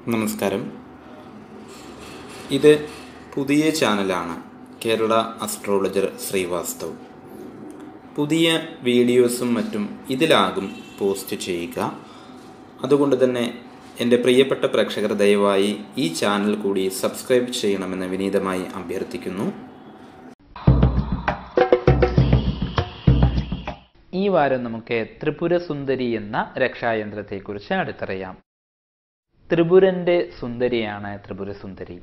നമസ്കാരം ഇത് പുതിയ ചാനലാണ് കേരള അസ്ട്രോളജർ ശ്രീവാസ്തവ് പുതിയ വീഡിയോസും മറ്റും ഇതിലാകും പോസ്റ്റ് ചെയ്യുക അതുകൊണ്ട് തന്നെ എൻ്റെ പ്രിയപ്പെട്ട പ്രേക്ഷകർ ദയവായി ഈ ചാനൽ കൂടി സബ്സ്ക്രൈബ് ചെയ്യണമെന്ന് വിനീതമായി അഭ്യർത്ഥിക്കുന്നു ഈ വാരം നമുക്ക് ത്രിപുര സുന്ദരി എന്ന രക്ഷായന്ത്രത്തെക്കുറിച്ച് അടുത്തറിയാം ത്രിപുരന്റെ സുന്ദരിയാണ് ത്രിപുര സുന്ദരി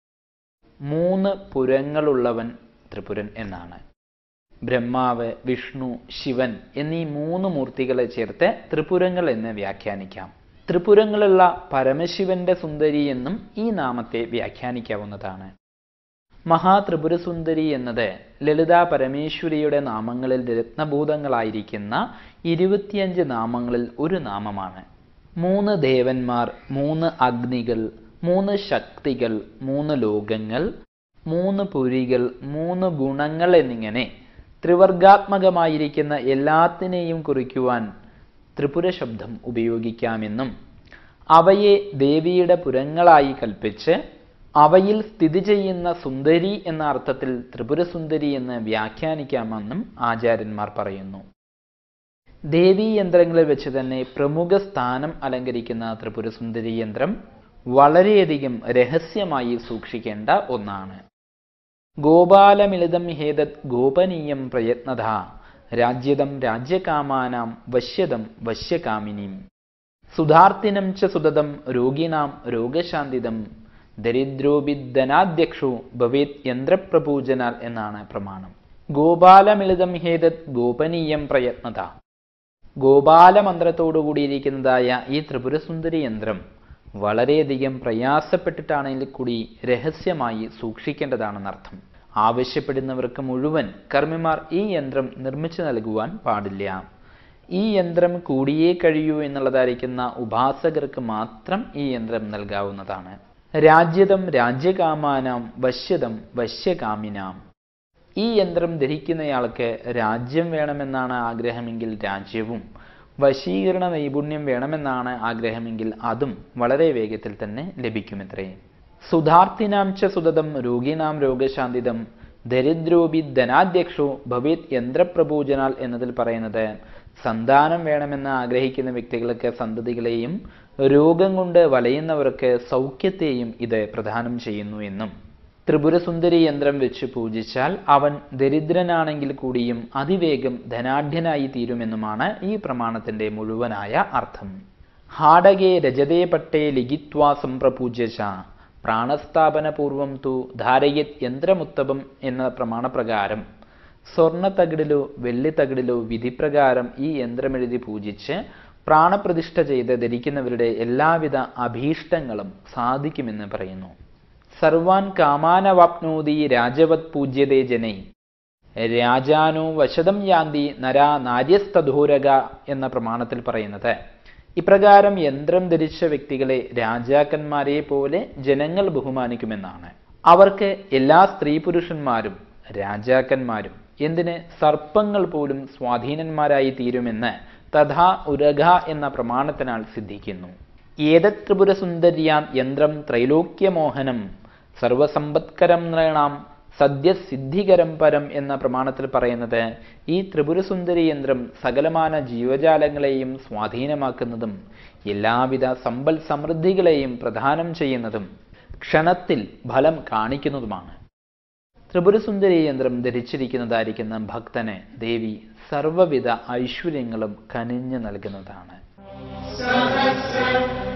മൂന്ന് പുരങ്ങളുള്ളവൻ ത്രിപുരൻ എന്നാണ് ബ്രഹ്മാവ് വിഷ്ണു ശിവൻ എന്നീ മൂന്ന് മൂർത്തികളെ ചേർത്ത് ത്രിപുരങ്ങൾ എന്ന് വ്യാഖ്യാനിക്കാം ത്രിപുരങ്ങളുള്ള പരമശിവന്റെ സുന്ദരി എന്നും ഈ നാമത്തെ വ്യാഖ്യാനിക്കാവുന്നതാണ് മഹാത്രിപുരസുന്ദരി എന്നത് ലളിതാ പരമേശ്വരിയുടെ നാമങ്ങളിൽ രത്നഭൂതങ്ങളായിരിക്കുന്ന ഇരുപത്തിയഞ്ച് നാമങ്ങളിൽ ഒരു നാമമാണ് മൂന്ന് ദേവന്മാർ മൂന്ന് അഗ്നികൾ മൂന്ന് ശക്തികൾ മൂന്ന് ലോകങ്ങൾ മൂന്ന് പുരികൾ മൂന്ന് ഗുണങ്ങൾ എന്നിങ്ങനെ ത്രിവർഗാത്മകമായിരിക്കുന്ന എല്ലാത്തിനെയും കുറിക്കുവാൻ ത്രിപുര ശബ്ദം ഉപയോഗിക്കാമെന്നും അവയെ ദേവിയുടെ പുരങ്ങളായി കൽപ്പിച്ച് അവയിൽ സ്ഥിതി ചെയ്യുന്ന സുന്ദരി എന്ന അർത്ഥത്തിൽ ത്രിപുരസുന്ദരി എന്ന് വ്യാഖ്യാനിക്കാമെന്നും ആചാര്യന്മാർ പറയുന്നു ദേവീ യന്ത്രങ്ങളിൽ വെച്ച് തന്നെ പ്രമുഖ സ്ഥാനം അലങ്കരിക്കുന്ന ത്രിപുരസുന്ദരി യന്ത്രം വളരെയധികം രഹസ്യമായി സൂക്ഷിക്കേണ്ട ഒന്നാണ് ഗോപാലമിളിതം ഹേതത് ഗോപനീയം പ്രയത്നത രാജ്യതം രാജ്യകാമാനാം വശ്യതം വശ്യകാമിനീം സുധാർത്തിനം ച സുതതം രോഗിണാം രോഗശാന്തിതം ദരിദ്രോബിദ്ധനാധ്യക്ഷു ഭവേത് യന്ത്രപ്രപൂജനാൽ എന്നാണ് പ്രമാണം ഗോപാലമിളിതം ഹേതത് ഗോപനീയം പ്രയത്നത ഗോപാലമന്ത്രത്തോടു കൂടിയിരിക്കുന്നതായ ഈ ത്രിപുരസുന്ദരി യന്ത്രം വളരെയധികം പ്രയാസപ്പെട്ടിട്ടാണെങ്കിൽ കൂടി രഹസ്യമായി സൂക്ഷിക്കേണ്ടതാണെന്നർത്ഥം ആവശ്യപ്പെടുന്നവർക്ക് മുഴുവൻ കർമ്മിമാർ ഈ യന്ത്രം നിർമ്മിച്ചു നൽകുവാൻ പാടില്ല ഈ യന്ത്രം കൂടിയേ കഴിയൂ എന്നുള്ളതായിരിക്കുന്ന ഉപാസകർക്ക് മാത്രം ഈ യന്ത്രം നൽകാവുന്നതാണ് രാജ്യതം രാജ്യകാമാനാം വശ്യതം വശ്യകാമിനാം ഈ യന്ത്രം ധരിക്കുന്നയാൾക്ക് രാജ്യം വേണമെന്നാണ് ആഗ്രഹമെങ്കിൽ രാജ്യവും വശീകരണ നൈപുണ്യം വേണമെന്നാണ് ആഗ്രഹമെങ്കിൽ അതും വളരെ വേഗത്തിൽ തന്നെ ലഭിക്കുമത്രേ സുധാർത്ഥിനാം ച സുതതം രോഗിനാം രോഗശാന്തിതം ദരിദ്രോപി ധനാധ്യക്ഷോ ഭവേത് യന്ത്രപ്രപൂജനാൽ എന്നതിൽ പറയുന്നത് സന്താനം വേണമെന്ന് ആഗ്രഹിക്കുന്ന വ്യക്തികൾക്ക് സന്തതികളെയും രോഗം കൊണ്ട് വലയുന്നവർക്ക് സൗഖ്യത്തെയും ഇത് പ്രദാനം ചെയ്യുന്നു എന്നും ത്രിപുരസുന്ദരി യന്ത്രം വെച്ച് പൂജിച്ചാൽ അവൻ ദരിദ്രനാണെങ്കിൽ കൂടിയും അതിവേഗം ധനാഢ്യനായി തീരുമെന്നുമാണ് ഈ പ്രമാണത്തിന്റെ മുഴുവനായ അർത്ഥം ഹാടകേ രജതേ പട്ടേ ലിഖിത്വാ സംപ്രപൂജ്യച്ച പ്രാണസ്ഥാപനപൂർവം തു ധാരയത് യന്ത്രമുത്തപം എന്ന പ്രമാണപ്രകാരം സ്വർണത്തകിടിലോ വെള്ളിത്തകിടിലോ വിധിപ്രകാരം ഈ യന്ത്രമെഴുതി പൂജിച്ച് പ്രാണപ്രതിഷ്ഠ ചെയ്ത് ധരിക്കുന്നവരുടെ എല്ലാവിധ അഭീഷ്ടങ്ങളും സാധിക്കുമെന്ന് പറയുന്നു സർവാൻ കാമാനവാപ്നോതി രാജവത് പൂജ്യതേ ജനൈ രാജാനോ വശതം യാന്തി നരാ നാര്യസ്തധൂരക എന്ന പ്രമാണത്തിൽ പറയുന്നത് ഇപ്രകാരം യന്ത്രം ധരിച്ച വ്യക്തികളെ രാജാക്കന്മാരെ പോലെ ജനങ്ങൾ ബഹുമാനിക്കുമെന്നാണ് അവർക്ക് എല്ലാ സ്ത്രീ പുരുഷന്മാരും രാജാക്കന്മാരും എന്തിന് സർപ്പങ്ങൾ പോലും സ്വാധീനന്മാരായി തീരുമെന്ന് തഥാ ഉരഘ എന്ന പ്രമാണത്തിനാൽ സിദ്ധിക്കുന്നു ഏതത് ത്രിപുരസുന്ദര്യാം യന്ത്രം ത്രൈലോക്യമോഹനം സർവസമ്പത്കരം നൃണാം സദ്യസിദ്ധികരം പരം എന്ന പ്രമാണത്തിൽ പറയുന്നത് ഈ ത്രിപുരസുന്ദരി യന്ത്രം സകലമാന ജീവജാലങ്ങളെയും സ്വാധീനമാക്കുന്നതും എല്ലാവിധ സമ്പൽ സമൃദ്ധികളെയും പ്രദാനം ചെയ്യുന്നതും ക്ഷണത്തിൽ ഫലം കാണിക്കുന്നതുമാണ് ത്രിപുരസുന്ദരി യന്ത്രം ധരിച്ചിരിക്കുന്നതായിരിക്കുന്ന ഭക്തന് ദേവി സർവവിധ ഐശ്വര്യങ്ങളും കനിഞ്ഞു നൽകുന്നതാണ്